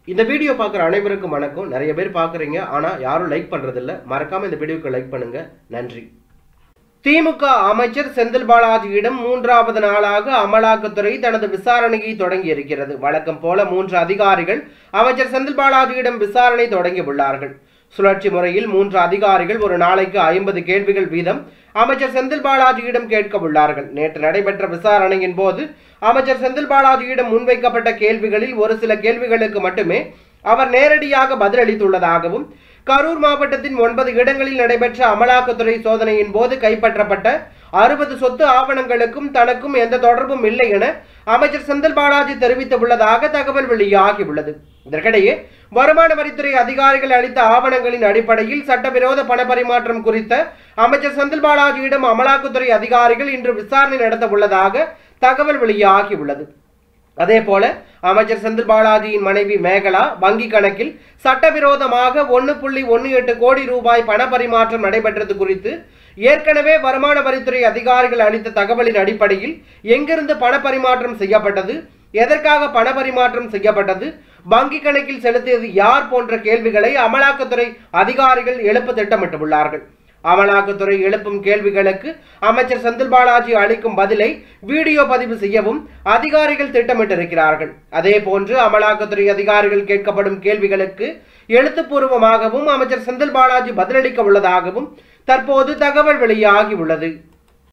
இந்த வீடியோ பார்க்குற அனைவருக்கும் வணக்கம் நிறைய பேர் பார்க்குறீங்க ஆனால் யாரும் லைக் பண்ணுறதில்ல மறக்காம இந்த வீடியோக்கு லைக் பண்ணுங்க நன்றி திமுக அமைச்சர் செந்தில் பாலாஜியிடம் மூன்றாவது நாளாக அமலாக்கத்துறை தனது விசாரணையை தொடங்கி இருக்கிறது வழக்கம் போல மூன்று அதிகாரிகள் அமைச்சர் செந்தில் பாலாஜியிடம் விசாரணை தொடங்கி உள்ளார்கள் சுழற்சி முறையில் மூன்று அதிகாரிகள் ஒரு நாளைக்கு ஐம்பது கேள்விகள் வீதம் அமைச்சர் செந்தில் பாலாஜியிடம் கேட்க உள்ளார்கள் நேற்று நடைபெற்ற விசாரணையின் போது அமைச்சர் செந்தில் பாலாஜியிடம் முன்வைக்கப்பட்ட கேள்விகளில் ஒரு சில கேள்விகளுக்கு மட்டுமே அவர் நேரடியாக பதிலளித்துள்ளதாகவும் கரூர் மாவட்டத்தின் ஒன்பது இடங்களில் நடைபெற்ற அமலாக்கத்துறை சோதனையின் போது கைப்பற்றப்பட்ட அறுபது சொத்து ஆவணங்களுக்கும் தனக்கும் எந்த தொடர்பும் இல்லை என அமைச்சர் செந்தில் பாலாஜி தெரிவித்துள்ளதாக தகவல் வெளியாகியுள்ளது இதற்கிடையே வருமான வரித்துறை அதிகாரிகள் அளித்த ஆவணங்களின் அடிப்படையில் சட்டவிரோத பண பரிமாற்றம் குறித்த அமைச்சர் செந்தில் பாலாஜியிடம் அமலாக்கத்துறை அதிகாரிகள் இன்று விசாரணை நடத்த உள்ளதாக தகவல் வெளியாகியுள்ளது அதே போல அமைச்சர் செந்தில் பாலாஜியின் மனைவி மேகலா வங்கி கணக்கில் சட்டவிரோதமாக ஒன்று புள்ளி ஒன்று எட்டு கோடி ரூபாய் பண பரிமாற்றம் நடைபெற்றது குறித்து ஏற்கனவே வருமான வரித்துறை அதிகாரிகள் அளித்த தகவலின் அடிப்படையில் எங்கிருந்து பண பரிமாற்றம் செய்யப்பட்டது எதற்காக பண பரிமாற்றம் செய்யப்பட்டது வங்கி கணக்கில் செலுத்தியது யார் போன்ற கேள்விகளை அமலாக்கத்துறை அதிகாரிகள் எழுப்ப திட்டமிட்டுள்ளார்கள் அமலாக்கத்துறை எழுப்பும் கேள்விகளுக்கு அமைச்சர் செந்தில் பாலாஜி அளிக்கும் பதிலை வீடியோ பதிவு செய்யவும் அதிகாரிகள் திட்டமிட்டிருக்கிறார்கள் அதே போன்று அமலாக்கத்துறை அதிகாரிகள் கேட்கப்படும் கேள்விகளுக்கு எழுத்துப்பூர்வமாகவும் அமைச்சர் செந்தில் பாலாஜி பதிலளிக்க உள்ளதாகவும் தற்போது தகவல் வெளியாகி உள்ளது